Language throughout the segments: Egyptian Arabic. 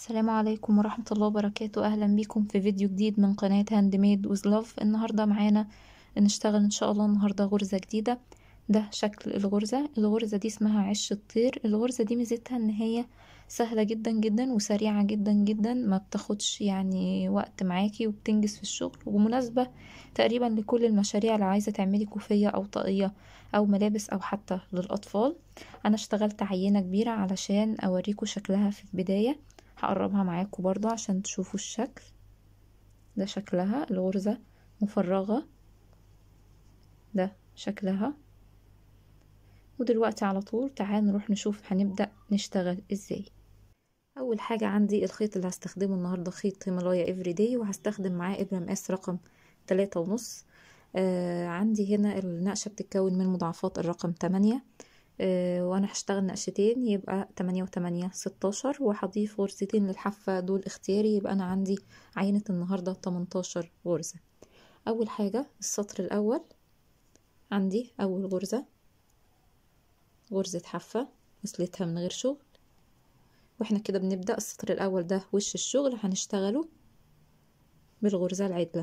السلام عليكم ورحمة الله وبركاته أهلا بيكم في فيديو جديد من قناة هاند ميد ويز لاف النهاردة معانا نشتغل إن شاء الله النهاردة غرزة جديدة ده شكل الغرزة الغرزة دي اسمها عش الطير الغرزة دي ميزتها إن هي سهلة جدا جدا وسريعة جدا جدا ما بتاخدش يعني وقت معاكي وبتنجز في الشغل ومناسبة تقريبا لكل المشاريع اللي عايزة تعملي كوفية أو طاقية أو ملابس أو حتى للأطفال أنا اشتغلت عينة كبيرة علشان أوريكم شكلها في البداية هقربها معاكم برضو عشان تشوفوا الشكل ده شكلها الغرزة مفرغة ده شكلها ودلوقتي على طول تعال نروح نشوف هنبدأ نشتغل ازاي اول حاجة عندي الخيط اللي هستخدمه النهاردة خيط هيمالايا افري داي وهستخدم معاه ابرة مقاس رقم تلاتة ونص آه عندي هنا النقشة بتتكون من مضاعفات الرقم تمانية آه وانا هشتغل نقشتين يبقى تمانية وتمانية ستاشر وهضيف غرزتين للحافة دول اختياري يبقى انا عندي عينة النهاردة تمنتاشر غرزة اول حاجة السطر الاول عندي اول غرزة غرزة حافة وصلتها من غير شغل واحنا كده بنبدأ السطر الاول ده وش الشغل هنشتغله بالغرزة العدلة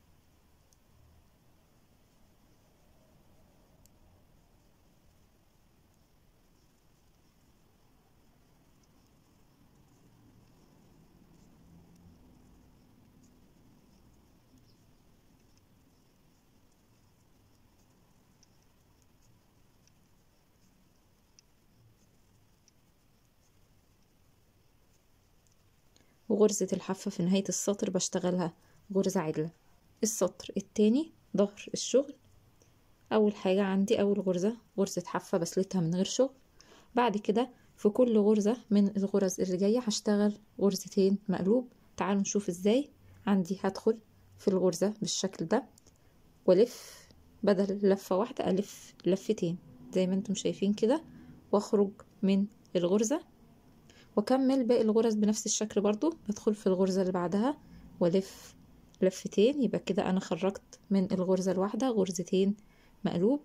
وغرزة الحافة في نهاية السطر بشتغلها غرزة عدلة السطر التاني ظهر الشغل أول حاجة عندي أول غرزة غرزة حافة بسلتها من غير شغل بعد كده في كل غرزة من الغرز اللي جاية هشتغل غرزتين مقلوب تعالوا نشوف ازاي عندي هدخل في الغرزة بالشكل ده والف بدل لفة واحدة ألف لفتين زي ما انتم شايفين كده واخرج من الغرزة واكمل باقي الغرز بنفس الشكل برضو بدخل في الغرزة اللي بعدها والف لفتين يبقى كده انا خرجت من الغرزة الواحدة غرزتين مقلوب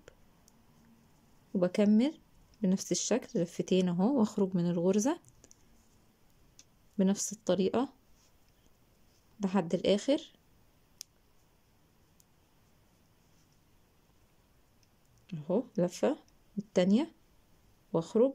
وبكمل بنفس الشكل لفتين اهو واخرج من الغرزة بنفس الطريقة لحد الاخر اهو لفة التانية واخرج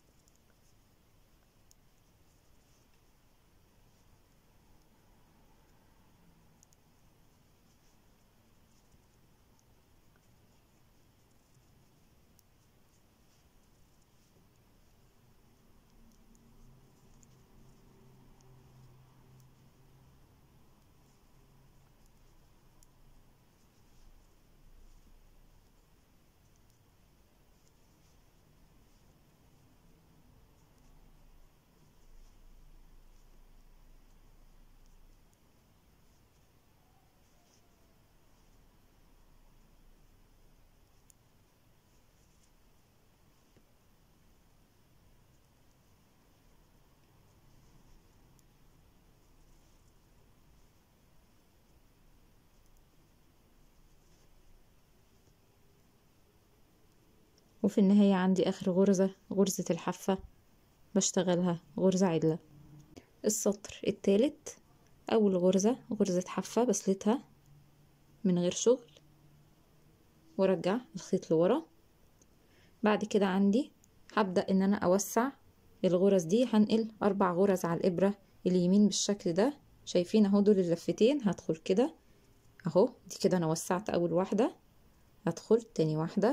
وفي النهاية عندي آخر غرزة غرزة الحافة بشتغلها غرزة عدلة السطر التالت أول غرزة غرزة حافة بسلتها من غير شغل وارجع الخيط لورا بعد كده عندي هبدأ ان انا اوسع الغرز دي هنقل اربع غرز على الابرة اليمين بالشكل ده شايفين اهو دول اللفتين هدخل كده اهو دي كده انا وسعت اول واحدة هدخل تاني واحدة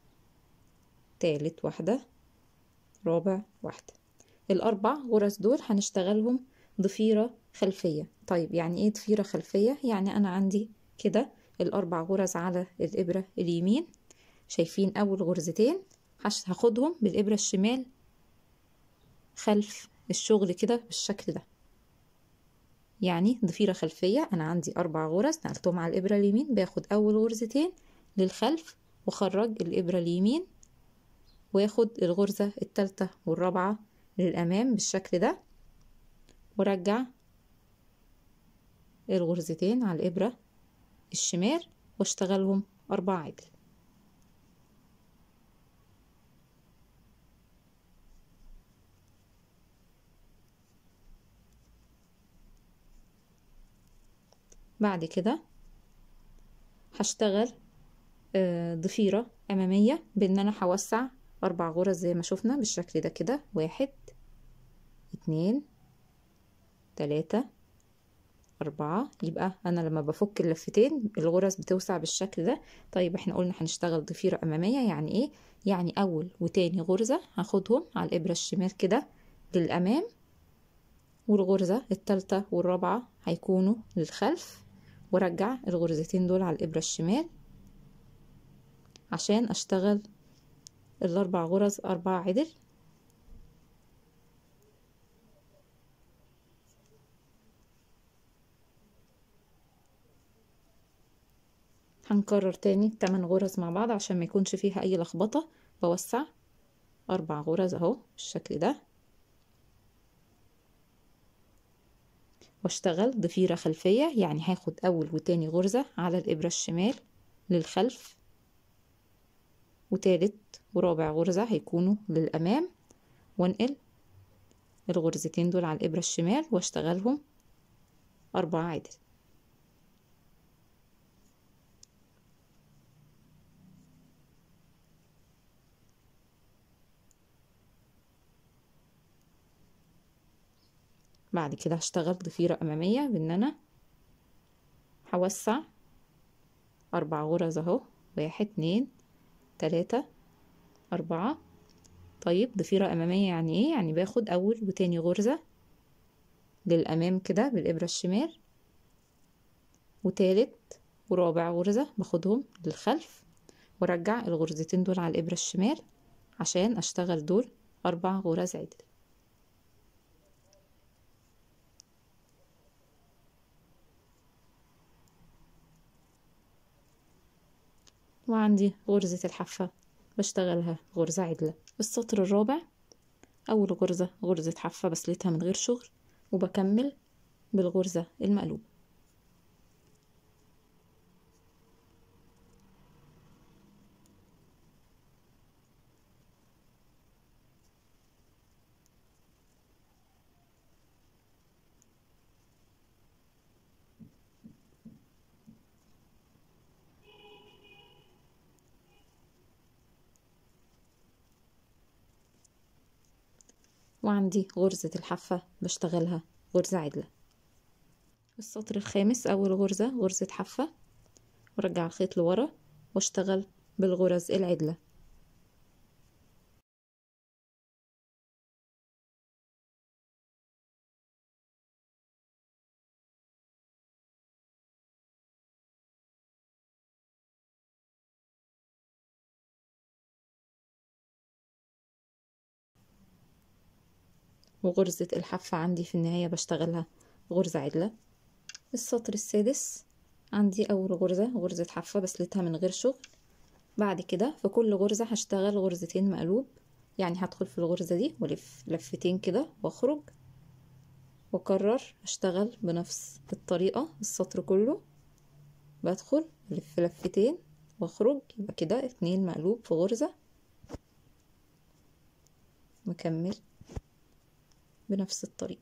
تالت واحدة رابع واحدة الأربع غرز دول هنشتغلهم ضفيرة خلفية طيب يعني ايه ضفيرة خلفية يعني أنا عندي كده الأربع غرز على الإبرة اليمين شايفين أول غرزتين هاخدهم بالإبرة الشمال خلف الشغل كده بالشكل ده يعني ضفيرة خلفية أنا عندي أربع غرز نقلتهم على الإبرة اليمين باخد أول غرزتين للخلف وخرج الإبرة اليمين واخد الغرزة التالتة والرابعة للأمام بالشكل ده وارجع الغرزتين على الإبرة الشمال واشتغلهم أربعة عدل بعد كده هشتغل آه، ضفيرة أمامية بإن أنا هوسع أربع غرز زي ما شفنا بالشكل ده كده واحد اتنين تلاتة أربعة يبقى أنا لما بفك اللفتين الغرز بتوسع بالشكل ده طيب احنا قلنا هنشتغل ضفيرة أمامية يعني ايه؟ يعني أول وتاني غرزة هاخدهم على الإبرة الشمال كده للأمام والغرزة التالتة والرابعة هيكونوا للخلف وارجع الغرزتين دول على الإبرة الشمال عشان أشتغل الأربع غرز أربعة عدل هنكرر تاني تمن غرز مع بعض عشان ما يكونش فيها أي لخبطة بوسع أربع غرز أهو بالشكل ده واشتغل ضفيرة خلفية يعني هاخد أول وتاني غرزة على الإبرة الشمال للخلف وتالت ورابع غرزة هيكونوا للأمام وانقل الغرزتين دول على الإبرة الشمال واشتغلهم أربعة عدل بعد كده هشتغل ضفيرة أمامية بإن أنا هوسع أربع غرز أهو واحد اتنين تلاتة أربعة طيب ضفيرة أمامية يعني إيه؟ يعني باخد أول وتاني غرزة للأمام كده بالإبرة الشمال وتالت ورابع غرزة باخدهم للخلف وارجع الغرزتين دول على الإبرة الشمال عشان أشتغل دول أربع غرز عدل وعندي غرزة الحافة بشتغلها غرزة عدلة السطر الرابع أول غرزة غرزة حافة بسلتها من غير شغل وبكمل بالغرزة المقلوبة وعندي غرزة الحافة بشتغلها غرزة عدلة السطر الخامس أول غرزة غرزة حافة وارجع الخيط لورا واشتغل بالغرز العدلة وغرزة الحافة عندي في النهاية بشتغلها غرزة عدلة السطر السادس عندي أول غرزة غرزة حافة بسلتها من غير شغل بعد كده في كل غرزة هشتغل غرزتين مقلوب يعني هدخل في الغرزة دي ولف لفتين كده واخرج واكرر اشتغل بنفس الطريقة السطر كله بدخل لف لفتين واخرج يبقى كده اتنين مقلوب في غرزة مكمل بنفس الطريقة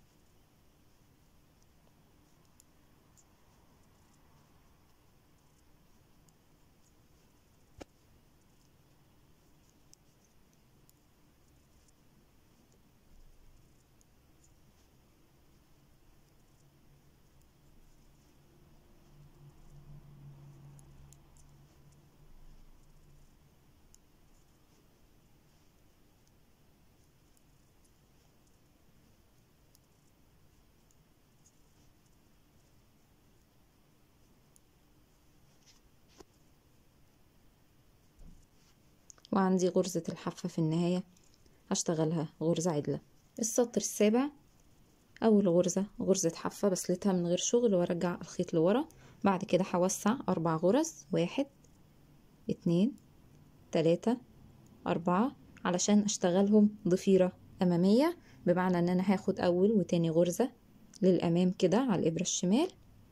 وعندي غرزة الحافة في النهاية هشتغلها غرزة عدلة السطر السابع أول غرزة غرزة حافة بسلتها من غير شغل وارجع الخيط لورا بعد كده هوسع أربع غرز واحد اتنين تلاتة أربعة علشان أشتغلهم ضفيرة أمامية بمعنى إن أنا هاخد أول وتاني غرزة للأمام كده على الإبرة الشمال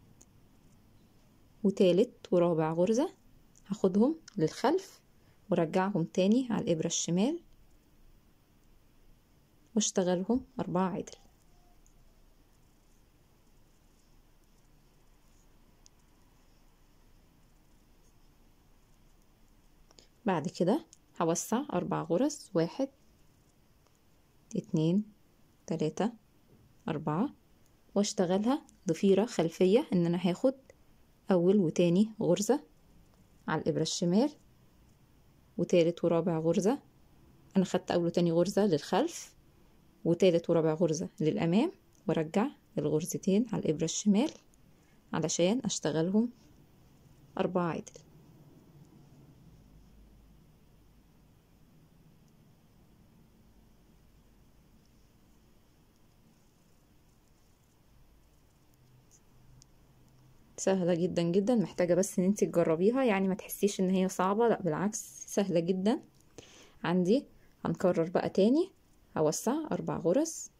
وتالت ورابع غرزة هاخدهم للخلف ورجعهم تاني على الإبرة الشمال واشتغلهم أربعة عدل بعد كده هوسع اربع غرز واحد اتنين تلاتة اربعة واشتغلها ضفيرة خلفية ان انا هاخد اول وتاني غرزة على الابرة الشمال وتالت ورابع غرزة انا خدت اول وتاني غرزة للخلف وتالت ورابع غرزة للامام وارجع الغرزتين على الابرة الشمال علشان اشتغلهم اربعة عدل سهلة جدا جدا محتاجة بس ان انتي تجربيها يعني ما تحسيش ان هي صعبة لا بالعكس سهلة جدا عندي هنكرر بقى تاني هوسع اربع غرز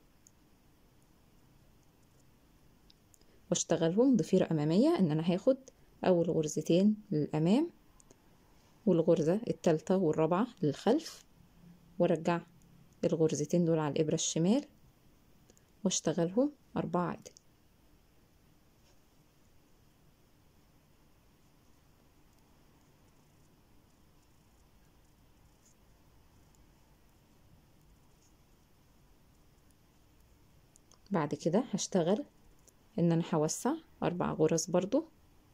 واشتغلهم ضفيرة امامية ان انا هاخد اول غرزتين للامام والغرزة التالتة والرابعة للخلف وارجع الغرزتين دول على الابرة الشمال واشتغلهم اربعة عدل بعد كده هشتغل ان انا هوسع اربع غرز برضو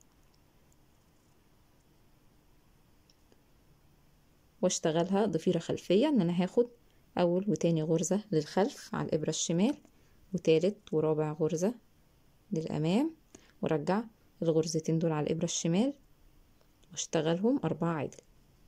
واشتغلها ضفيرة خلفية ان انا هاخد اول وتاني غرزة للخلف على الابرة الشمال وتالت ورابع غرزة للامام وارجع الغرزتين دول على الابرة الشمال واشتغلهم اربعة عدل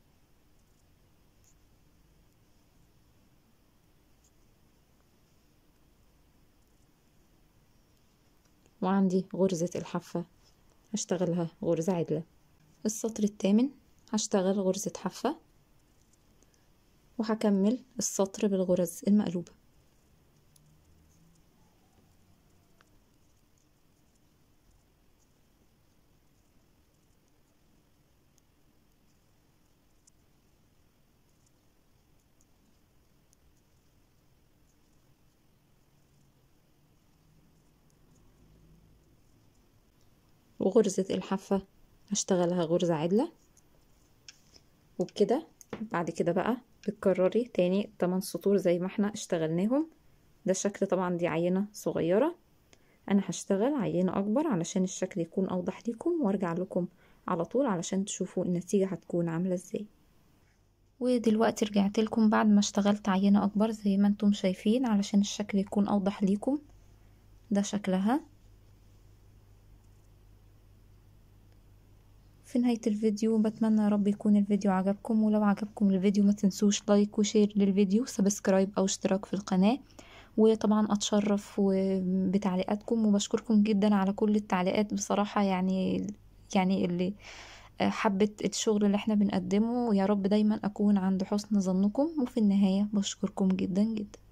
وعندي غرزة الحافة هشتغلها غرزة عدلة السطر الثامن هشتغل غرزة حافة وهكمل السطر بالغرز المقلوبة وغرزة الحافة هشتغلها غرزة عدلة وبكده بعد كده بقى بتكرري تاني 8 سطور زي ما احنا اشتغلناهم ده الشكل طبعا دي عينة صغيرة انا هشتغل عينة اكبر علشان الشكل يكون اوضح ليكم وارجع لكم على طول علشان تشوفوا النتيجة هتكون عاملة ازاي ودلوقتي رجعت لكم بعد ما اشتغلت عينة اكبر زي ما انتم شايفين علشان الشكل يكون اوضح ليكم ده شكلها في نهاية الفيديو بتمنى يا رب يكون الفيديو عجبكم ولو عجبكم الفيديو ما تنسوش لايك وشير للفيديو سبسكرايب او اشتراك في القناة وطبعا اتشرف بتعليقاتكم وبشكركم جدا على كل التعليقات بصراحة يعني يعني اللي حبت الشغل اللي احنا بنقدمه ويا رب دايما اكون عند حسن ظنكم وفي النهاية بشكركم جدا جدا